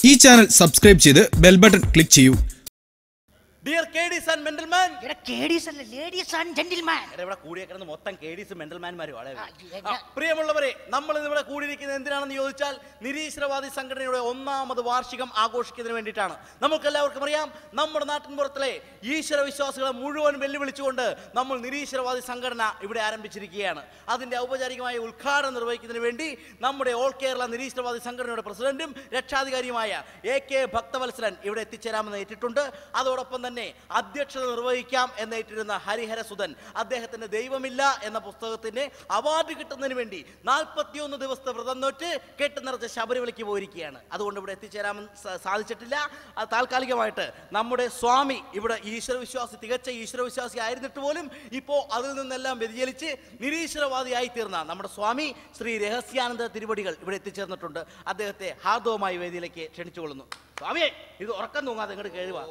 ഈ channel subscribe ചെയ്ത് bell button click ചെയ്യൂ ഡിയർ കേഡീസ് ആൻഡ് മെന്റൽമാൻ ഇവിടെ കേഡീസ് അല്ല ലേഡീസ് ആൻഡ് ജെന്റിൽമാൻ ഇവിടെ കൂടിയ കിടന്ന് മൊത്തം കേഡീസ് മെന്റൽമാൻമാരും വളരെ ആ, എന്നാ- പ്രിയമുള്ളവരെ നമ്മൾ ഇന്ന് ഇവിടെ കൂടിയിരിക്കുന്നത് എന്തിനാണെന്ന് ചോദിച്ചാൽ നിരീശ്വരവാദി സംഘടനയുടെ ഒന്നാമത് വാർഷികം ആഘോഷിക്കുന്നതിന് വേണ്ടിയിട്ടാണ് നമുക്ക് എല്ലാവർക്കും അറിയാം നമ്മുടെ നാട്ടിൻപുറത്തിലെ ഈശ്വര വിശ്വാസികളെ മുഴുവൻ വെല്ലുവിളിച്ചുകൊണ്ട് നമ്മൾ നിരീശ്വരവാദി സംഘടന ഇവിടെ ആരംഭിച്ചിരിക്കുകയാണ് അതിന്റെ ഔപചാരികമായ ഉദ്ഘാടനം നിർവഹിക്കുന്നതിന് വേണ്ടി നമ്മുടെ ഓൾ കേരള നിരീശ്വരവാദി സംഘടനയുടെ പ്രസിഡന്റും രക്ഷാധികാരിയുമായ എ കെ ഭക്തവത്സരൻ ഇവിടെ എത്തിച്ചേരാമെന്ന് ഏറ്റിട്ടുണ്ട് അതോടൊപ്പം തന്നെ അധ്യക്ഷത നിർവഹിക്കാം എന്നേറ്റിരുന്ന ഹരിഹര സുധൻ അദ്ദേഹത്തിന്റെ ദൈവമില്ല എന്ന പുസ്തകത്തിന് അവാർഡ് കിട്ടുന്നതിന് വേണ്ടി നാൽപ്പത്തിയൊന്ന് ദിവസത്തെ വ്രതം നോറ്റ് കെട്ട് നിറച്ച് ശബരിമലയ്ക്ക് പോയിരിക്കുകയാണ് അതുകൊണ്ട് ഇവിടെ എത്തിച്ചേരാൻ സ- സാധിച്ചിട്ടില്ല അത് താൽക്കാലികമായിട്ട് നമ്മുടെ സ്വാമി ഇവിടെ ഈശ്വരവിശ്വാസി തികച്ച ഈശ്വരവിശ്വാസി ആയിരുന്നിട്ട് പോലും ഇപ്പോൾ അതിൽ നിന്നെല്ലാം വ്യതിചലിച്ച് നിരീശ്വരവാദിയായി തീർന്ന നമ്മുടെ സ്വാമി ശ്രീ രഹസ്യാനന്ദ തിരുവടികൾ ഇവിടെ എത്തിച്ചേർന്നിട്ടുണ്ട് അദ്ദേഹത്തെ ഹാർദവമായി വേദിയിലേക്ക് ക്ഷണിച്ചുകൊള്ളുന്നു സ്വാമിയെ ഇത് ഉറക്കം തൂങ്ങാതെ ഇങ്ങോട്ട് കേഴുവാ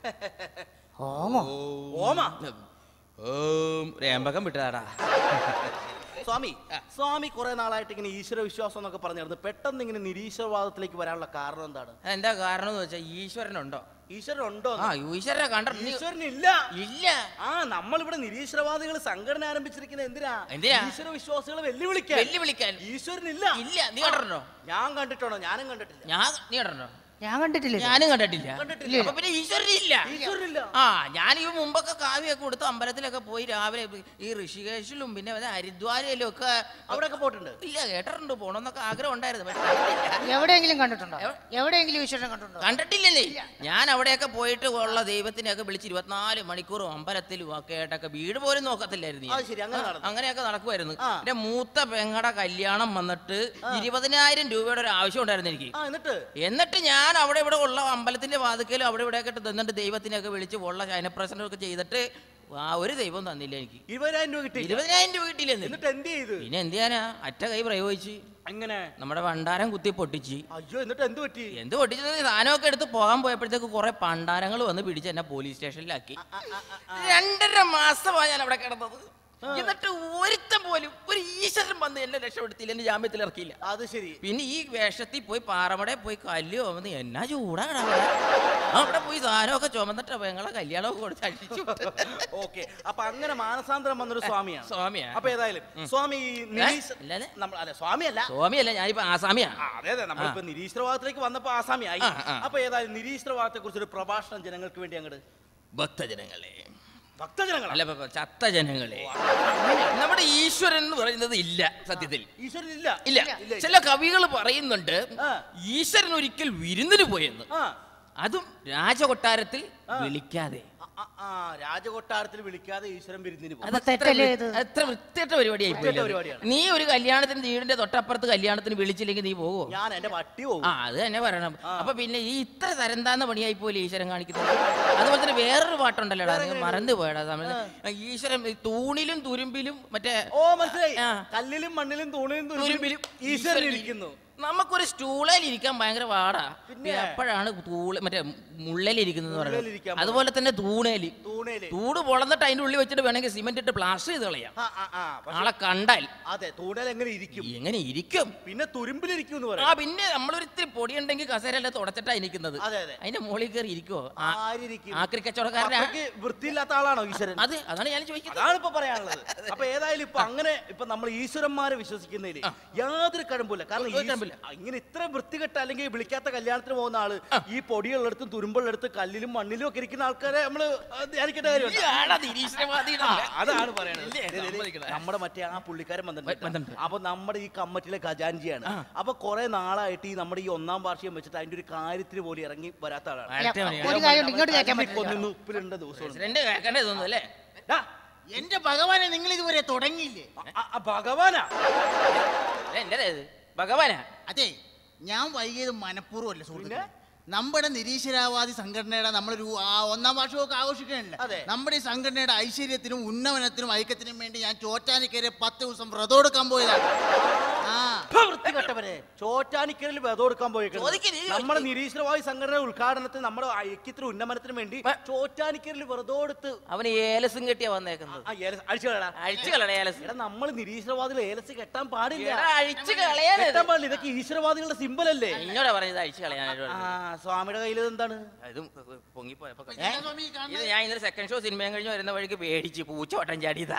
ഓമോ ഓമ ഓം രേമ്പകം വിട്ടതാടാ സ്വാമി സ്വാമി കുറെ നാളായിട്ട് ഇങ്ങനെ ഈശ്വര വിശ്വാസം എന്നൊക്കെ പറഞ്ഞിരുന്നു പെട്ടെന്ന് ഇങ്ങനെ നിരീശ്വരവാദത്തിലേക്ക് വരാനുള്ള കാരണം എന്താണ് എന്താ കാരണം എന്ന് വെച്ചാൽ ഈശ്വരനുണ്ടോ ഈശ്വരൻ ഉണ്ടോ ആ ഈശ്വരനെ കണ്ട ഈശ്വരൻ ഇല്ല ഇല്ല ആ നമ്മളിവിടെ നിരീശ്വരവാദികൾ സംഘടന ആരംഭിച്ചിരിക്കുന്നത് എന്തിനാ എന്തിനാ? ഈശ്വര വിശ്വാസികളെ വെല്ലുവിളിക്കാൻ വെല്ലുവിളിക്കാൻ ഈശ്വരൻ ഇല്ല ഇല്ല നീ കണ്ടിട്ടുണ്ടോ ഞാൻ കണ്ടിട്ടുണ്ടോ ഞാനും കണ്ടിട്ടില്ല ഞാൻ നീ കണ്ടിട്ടുണ്ടോ ഞാൻ കണ്ടിട്ടില്ല ഇത്. ഞാനും കണ്ടിട്ടില്ല കണ്ടിട്ടില്ല. അപ്പൊ പിന്നെ ഈശ്വരനില്ല ഈശ്വരനില്ല ആ ഞാൻ ഈ മുമ്പൊക്കെ കാവ്യൊക്കെ കൊടുത്ത് അമ്പലത്തിലൊക്കെ പോയി രാവിലെ ഈ ഋഷികേശിലും പിന്നെ മറ്റേ ഹരിദ്വാരയിലും ഒക്കെ അവിടെയൊക്കെ പോയിട്ടുണ്ട് ഇല്ല കേട്ടിട്ടുണ്ട് പോണമെന്നൊക്കെ ആഗ്രഹം ഉണ്ടായിരുന്നു പക്ഷെ കണ്ടിട്ടില്ല. എവിടെയെങ്കിലും കണ്ടിട്ടുണ്ടോ എവിടെയെങ്കിലും ഈശ്വരനെ കണ്ടിട്ടുണ്ടോ കണ്ടിട്ടില്ലല്ലേ ഞാൻ അവിടെയൊക്കെ പോയിട്ട് ഉള്ള ദൈവത്തിനെയൊക്കെ വിളിച്ച് ഇരുപത്തിനാല് മണിക്കൂറും അമ്പലത്തിലും ഒക്കെ ആയിട്ടൊക്കെ വീട് പോലും നോക്കത്തില്ലായിരുന്നു ഞാൻ. അത് ശരി അങ്ങനെ ആ, നടന്നു അങ്ങനെയൊക്കെ നടക്കുമായിരുന്നു ആ. എന്റെ മൂത്ത പെങ്ങടെ കല്യാണം വന്നിട്ട് ഇരുപതിനായിരം രൂപയുടെ ഒരു ആവശ്യം ഉണ്ടായിരുന്നു എനിക്ക് ആ എന്നിട്ട് എന്നിട്ട് ഞാൻ അവിടെ ഇവിടെ ഉള്ള അമ്പലത്തിന്റെ വാതുക്കലും അവിടെ ഇവിടെ ഒക്കെ നിന്നിട്ട് ദൈവത്തിനെയൊക്കെ വിളിച്ച് ഉള്ള ശയനപ്രസനമൊക്കെ ചെയ്തിട്ട് ആ ഒരു ദൈവം തന്നില്ല എനിക്ക് ഇരുപതിനായിരം രൂപ കിട്ടി ഇരുപതിനായിരം രൂപ കിട്ടിയില്ലെന്ന് എന്നിട്ട് എന്ത് ചെയ്ത് പിന്നെ എന്ത് ചെയ്യാനാ അറ്റ കൈ പ്രയോഗിച്ച് എങ്ങനെ നമ്മുടെ ഭണ്ഡാരം കുത്തി പൊട്ടിച്ച് അയ്യോ എന്നിട്ട് എന്ത് പറ്റി എന്ത് പൊട്ടിച്ചത് സാധനമൊക്കെ എടുത്ത് പോകാൻ പോയപ്പോഴത്തേക്ക് കുറെ പണ്ടാരങ്ങൾ വന്ന് പിടിച്ച് എന്നെ പോലീസ് സ്റ്റേഷനിലാക്കി രണ്ടര മാസമാണ് ഞാൻ അവിടെ കിടന്നത് എന്നിട്ട് ഒരുത്തൻ പോലും ഒരു ഈശ്വരൻ വന്ന് എന്നെ രക്ഷപ്പെടുത്തിയില്ല എന്നെ ജാമ്യത്തിൽ ഇറക്കിയില്ല അത് ശരി പിന്നെ ഈ വേഷത്തിൽ പോയി പാറമടയിൽ പോയി കല്ല് ചുമന്ന് എന്നാ ചൂടാണ് അവിടെ അവിടെ പോയി സാധനമൊക്കെ ചുമന്നിട്ട് പെങ്ങളെ കല്യാണമൊക്കെ കൊടുത്ത് അടിച്ചു ഓക്കെ അപ്പൊ അങ്ങനെ മാനസാന്തരം വന്നൊരു സ്വാമിയാണ് സ്വാമിയാ അപ്പൊ ഏതായാലും സ്വാമി ഈ നിരീശ് അല്ലാതെ? നമ്മൾ അല്ല സ്വാമിയല്ല സ്വാമിയല്ല ഞാനിപ്പോ ആസാമിയാ ആ, അതെ അതെ നമ്മളിപ്പോ നിരീശ്വരവാദത്തിലേക്ക് വന്നപ്പോ ആസാമി ആയി ആ, ആ. അപ്പൊ ഏതായാലും നിരീശ്വരവാദത്തെ കുറിച്ച് ഒരു പ്രഭാഷണം ജനങ്ങൾക്ക് വേണ്ടി അങ്ങോട്ട് ഭക്തജനങ്ങളെ ഭക്തജനങ്ങൾ അല്ല ഇപ്പൊ ചത്ത ജനങ്ങളെ നമ്മുടെ ഈശ്വരൻ എന്ന് പറയുന്നത് ഇല്ല സത്യത്തിൽ ഈശ്വരൻ ഇല്ല ഇല്ല ഇല്ല. ചില കവികൾ പറയുന്നുണ്ട് ആ. ഈശ്വരൻ ഒരിക്കൽ വിരുന്നിന് പോയെന്ന് ആ അതും രാജകൊട്ടാരത്തിൽ വിളിക്കാതെ ആ, ആ, ആ രാജകൊട്ടാരത്തിൽ വിളിക്കാതെ ഈശ്വരൻ വിരുന്നിന് പോകും അത് തെറ്റല്ലേ ഇത് അത്ര വൃത്തിയായിട്ട പരിപാടിയായി വൃത്തികെട്ട പരിപാടിയാണ്. നീ ഒരു കല്യാണത്തിന് വീടിന്റെ തൊട്ടപ്പുറത്ത് കല്യാണത്തിന് വിളിച്ചില്ലെങ്കിൽ നീ പോവോ ഞാൻ എന്റെ പട്ടി പോകും ആ അത് തന്നെ പറയണം അപ്പൊ പിന്നെ ഈ ഇത്ര തരം താന്ന പണിയായി പോലെ ഈശ്വരൻ കാണിക്കുന്നത് അതുപോലെ തന്നെ വേറൊരു പാട്ടുണ്ടല്ലോടാ നീ മറന്നു പോയടാ സമയത്ത് ഈശ്വരൻ ഈ തൂണിലും തുരുമ്പിലും മറ്റേ ഓ മനസ്സിലായി ആ. കല്ലിലും മണ്ണിലും തൂണിലും തുരുമ്പിലും തുരുമ്പിലും ഈശ്വരൻ ഇരിക്കുന്നു നമുക്കൊരു സ്റ്റൂളിൽ ഇരിക്കാൻ ഭയങ്കര പാടാ പിന്നെ? എപ്പോഴാണ് തൂള് മറ്റേ മുള്ളലിരിക്കുന്നത് മുള്ളേലിരിക്കാൻ പറയുന്നത് അതുപോലെ തന്നെ തൂണേലി തൂണേല് തൂട് പൊളന്നിട്ട് അതിന്റെ ഉള്ളിൽ വെച്ചിട്ട് വേണമെങ്കിൽ സിമെന്റ് ഇട്ട് പ്ലാസ്റ്റർ ചെയ്ത് കളയാം ആ, ആ, ആ, പക്ഷെ- ആളെ കണ്ടാൽ അതെ തൂണേൽ എങ്ങനെ ഇരിക്കും എങ്ങനെ ഇരിക്കും പിന്നെ തുരുമ്പിലിരിക്കും എന്ന് ആ പറയാം പിന്നെ നമ്മളൊരിത്തിരി പൊടിയുണ്ടെങ്കിൽ കസേരല്ല തുടച്ചിട്ടാ ഇരിക്കുന്നത് അതെ അതെ അതിന്റെ മുകളിൽ കയറി ഇരിക്കുവോ ആരിരിക്കും ആക്രി കച്ചവടക്കാരനാ അത്രയ്ക്ക് വൃത്തിയില്ലാത്ത ആളാണോ ഈശ്വരൻ അത് അതാണ് ഞാൻ ചോദിക്കുന്നത് അതാണ് ഇപ്പൊ പറയാനുള്ളത് അപ്പൊ ഏതായാലും ഇപ്പൊ അങ്ങനെ ഇപ്പൊ നമ്മൾ ഈശ്വരന്മാരെ വിശ്വസിക്കുന്നതിൽ യാതൊരു കഴമ്പില്ല കാരണം ഒരു ഈശ്- കഴമ്പില്ല. ആ, ഇങ്ങനെ ഇത്ര വൃത്തികെട്ട അല്ലെങ്കിൽ വിളിക്കാത്ത കല്യാണത്തിന് പോകുന്ന ആള് ഈ പൊടിയുള്ളടത്തും തുരുമ്പുള്ളടത്ത് കല്ലിലും മണ്ണിലും ഒക്കെ ഇരിക്കുന്ന ആൾക്കാരെ നമ്മള് ധ്യാനിക്കേണ്ട കാര്യമില്ല ഇയാളാ നിരീശ്വരവാദിയുടെ ആ, അതാണ് പറയണത് ഇല്ലേ, ദേ, ദേ, ദേ, സമ്മതിക്കണേ. നമ്മുടെ മറ്റേ ആ പുള്ളിക്കാരൻ വന്നിട്ടുണ്ട്. വന്നിട്ടുണ്ട് അപ്പൊ നമ്മുടെ ഈ കമ്മിറ്റിയിലെ ഖജാൻജിയാണ് അപ്പൊ കുറെ നാളായിട്ട് ഈ നമ്മുടെ ഈ ഒന്നാം വാർഷികം വെച്ചിട്ട് അതിന്റെ ഒരു കാര്യത്തിന് പോലും ഇറങ്ങി വരാത്ത ആളാണ് വരട്ടെ മതി. ഒരു കാര്യം ഇങ്ങോട്ട് കയറ്റാൻ പറ്റില്ല കൊന്നു ഉപ്പിലിണ്ട ദിവസമാണ് പ്രസിഡന്റ് കേൾക്കണ്ടേ തോന്നുന്നു അല്ലേ ഡാ, എന്റെ ഭഗവാനെ നിങ്ങൾ ഇതുവരെ തുടങ്ങിയില്ലേ ആ, ആ, ഭഗവാനാ ഏ, എന്റേതാ ഇത് ഭഗവാനാ അതെ ഞാൻ വൈകിയത് മനഃപൂർവ്വമല്ല സുഹൃത്തുക്കളെ നമ്മുടെ നിരീശ്വരവാദി സംഘടനയുടെ നമ്മളൊരു ആ ഒന്നാം വർഷമൊക്കെ ആഘോഷിക്കണല്ലോ അതെ. നമ്മുടെ ഈ സംഘടനയുടെ ഐശ്വര്യത്തിനും ഉന്നമനത്തിനും ഐക്യത്തിനും വേണ്ടി ഞാൻ ചോറ്റാനിക്കരെ പത്ത് ദിവസം വ്രതം എടുക്കാൻ പോയതാണ് ആ. ഇപ്പൊ വൃത്തികെട്ടവനെ ചോറ്റാനിക്കലിൽ വെതം കൊടുക്കാൻ ചോദിക്ക് നീ പോയേക്കുന്നത് ചോദിക്ക്. നമ്മുടെ നിരീശ്വരവാദി സംഘടന ഉദ്ഘാടനത്തിന് നമ്മുടെ ഐക്യത്തിന് ഉന്നമനത്തിന് വേണ്ടി ചോറ്റാനിക്കലിൽ വെറുതെ കൊടുത്ത് അവന് ഏലസും കെട്ടിയാ വന്നേക്കുന്നത് ആ ഏലസ് അഴിച്ചു കളടാ അഴിച്ചു കളയണ ഏലസ് എടാ നമ്മൾ നിരീശ്വരവാദികൾ ഏലസ് കെട്ടാൻ പാടില്ല എടാ, അഴിച്ചു കളയാനത് കെട്ടാൻ പാടില്ല ഇതൊക്കെ ഈശ്വരവാദികളുടെ സിമ്പൽ അല്ലേ എന്നോടാ പറഞ്ഞത് അഴിച്ചു കളയാനായിട്ട് ആ സ്വാമിയുടെ കയ്യിൽ എന്താണ് ഇതും പൊങ്ങിപ്പോയപ്പോ എന്താ സ്വാമി ഈ കാണുന്നത്? ഇത് ഞാൻ ഇന്നലെ സെക്കൻഡ് ഷോ സിനിമയും കഴിഞ്ഞ് വരുന്ന വഴിക്ക് പേടിച്ച് പൂച്ച വട്ടം ചാടിയതാ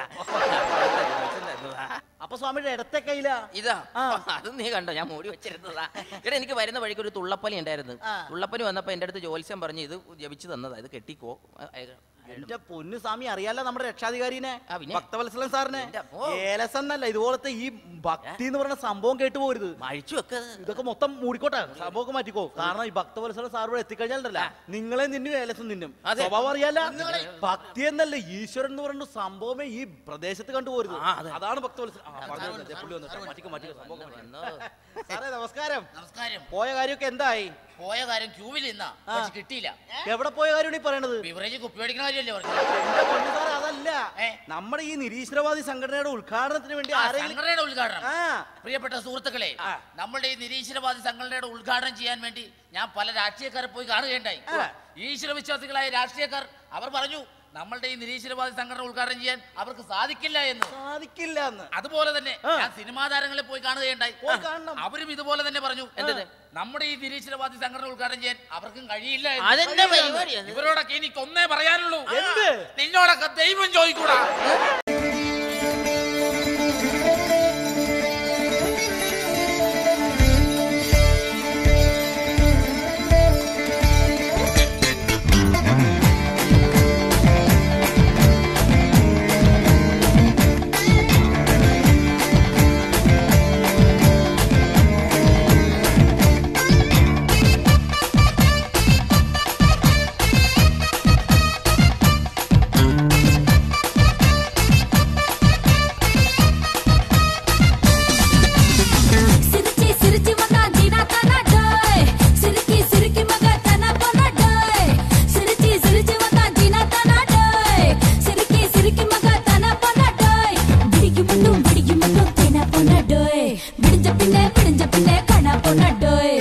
അപ്പൊ സ്വാമിയുടെ ഇടത്തെ കയ്യില ഇതാ ആ. അത് നീ കണ്ടോ ഞാൻ മൂടി വെച്ചിരുന്നതാ എടാ എനിക്ക് വരുന്ന വഴിക്ക് ഒരു തുള്ളപ്പലി ഉണ്ടായിരുന്നു ആ. തുള്ളപ്പലി വന്നപ്പോ എന്റെ അടുത്ത് ജോത്സ്യം പറഞ്ഞു ഇത് ജപിച്ചു തന്നതാ ഇത് കെട്ടിക്കോ ആ, ആ, എന്റെ പൊന്നു സ്വാമി അറിയാലോ നമ്മുടെ രക്ഷാധികാരിനെ ആ, പിന്നെ? ഭക്തവത്സലൻ സാറിനെ എന്റെ അമ്മോ. ഏലസ് എന്നല്ല ഇതുപോലത്തെ ഈ ഭക്തി എന്ന് പറയുന്ന സംഭവം കേട്ടു പോരുത് അഴിച്ചു വെക്കത് ഇതൊക്കെ മൊത്തം മൂടിക്കോട്ടെ സംഭവമൊക്കെ മാറ്റിക്കോ കാരണം ഈ ഭക്തവത്സല സാർ ഇവിടെ എത്തിക്കഴിഞ്ഞാലല്ല നിങ്ങളെ നിന്നും ഏലസും നിന്നും അതെ. സ്വഭാവം അറിയാല ഭക്തി എന്നല്ല ഈശ്വരൻ എന്ന് പറയുന്ന സംഭവമേ ഈ പ്രദേശത്ത് കണ്ടുപോരുത് ആ, അതെ. അതാണ് ഭക്തവത്സല ആ, പറഞ്ഞു വന്നത്. ദേ പുള്ളി വന്നു. മാറ്റിക്കോ മാറ്റിക്കോ സംഭവം മാറ്റിക്കോ. വന്നോ. സാറേ നമസ്കാരം നമസ്കാരം പോയ കാര്യമൊക്കെ എന്തായി പോയ കാര്യം ക്യൂവിൽ നിന്നാ ആ. പക്ഷെ കിട്ടിയില്ല എവിടെ പോയ കാര്യമാണ് ഈ പറയണത് ബിവറേജ് കുപ്പി മേടിക്കണ കാര്യമല്ലേ പറഞ്ഞു എന്റെ പൊന്നു സാറേ അതല്ല ഏ? നമ്മുടെ ഈ നിരീശ്വരവാദി സംഘടനയുടെ ഉദ്ഘാടനത്തിന് വേണ്ടി ആ, ആരെങ്കിലും സംഘടനയുടെ ഉദ്ഘാടനം ആ പ്രിയപ്പെട്ട സുഹൃത്തുക്കളെ ആ. നമ്മുടെ ഈ നിരീശ്വരവാദി സംഘടനയുടെ ഉദ്ഘാടനം ചെയ്യാൻ വേണ്ടി ഞാൻ പല രാഷ്ട്രീയക്കാരെ പോയി കാണുകയുണ്ടായി ആ. ഈശ്വര വിശ്വാസികളായ രാഷ്ട്രീയക്കാർ അവർ പറഞ്ഞു നമ്മളുടെ ഈ നിരീശ്വരവാദി സംഘടന ഉദ്ഘാടനം ചെയ്യാൻ അവർക്ക് സാധിക്കില്ല എന്ന് സാധിക്കില്ല എന്ന് അതുപോലെ തന്നെ ആ. ഞാൻ സിനിമാ താരങ്ങളെ പോയി കാണുകയുണ്ടായി പോയി കാണണം. അവരും ഇതുപോലെ തന്നെ പറഞ്ഞു എന്തെന്ന്? നമ്മുടെ ഈ നിരീശ്വരവാദി സംഘടന ഉദ്ഘാടനം ചെയ്യാൻ അവർക്കും കഴിയില്ല എന്ന്. അതെന്താ പരിപാടി അത്? ഇവരോടൊക്കെ എനിക്ക് ഒന്നേ പറയാനുള്ളൂ എന്ത്? നിന്നോടൊക്കെ ദൈവം ചോദിക്കൂടാ சிரிச்சி சிரிச்சி வந்தா ஜீனா தானா டோய் சிரிக்கி சிரிக்கி மக தனா போனா டோய் சிரிச்சி சிரிச்சி வந்தா ஜீனா தானா டோய் சிரிக்கி சிரிக்கி மக தனா போனா டோய் விடிக்கு மட்டும் விடிக்கு மட்டும் தேனா போனா டோய் விடிஞ்ச பின்னே விடிஞ்ச பின்னே கணா போனா டோய்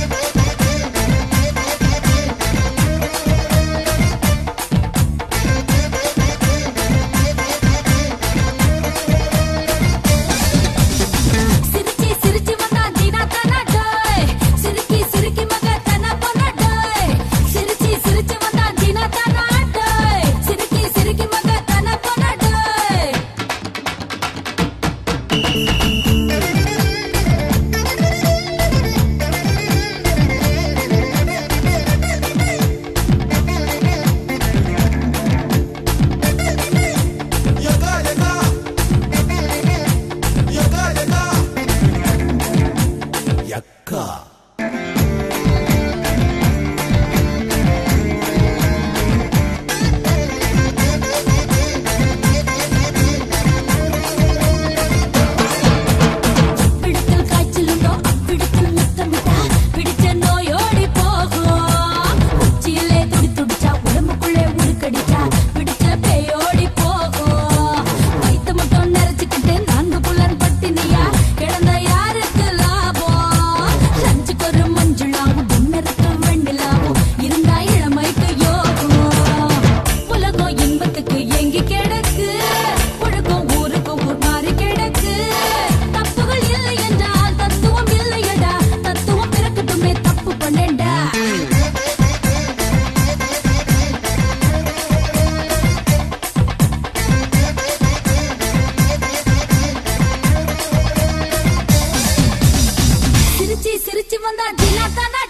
சிரிச்சி சிரிச்சி வந்தா ஜீனா தானா டோய் சிரிக்கி சிரிக்கி மக தனா போனா டோய் சிரிச்சி சிரிச்சி வந்தா ஜீனா தானா டோய் சிரிக்கி சிரிக்கி மக தனா போனா டோய் പിടിക്കൽ കാച്ചിലുണ്ടോ പിടിക്കൽ മുത്തമിട്ട പിടിച്ച നോയോടി പോകും ഉച്ചിയിലെ തുടി തുടിച്ച ഉടമ്പുക്കുള്ളെ ഉടുക്കടിച്ച പിടിച്ച പേയോടി പോകും വൈത്ത மட்டும் நிறச்சுக்கிட்டு நான்கு புலன் பட்டினியா கிடந்த யாருக்கு லாபம் லஞ்சுக்கு ஒரு மஞ்சுளாவும் டின்னருக்கு வெண்ணிலாவும் இருந்தா இளமைக்கு யோகம் உலகம் இன்பத்துக்கு எங்கி கிடக்கு உலகம் ஊருக்கு ஊர் மாறி கிடக்கு தப்புகள் இல்லை என்றால் தத்துவம் இல்லையடா தத்துவம் பிறக்கட்டுமே தப்பு பண்ணேன்டா சிரிச்சி சிரிச்சி வந்தா ஜினா தானா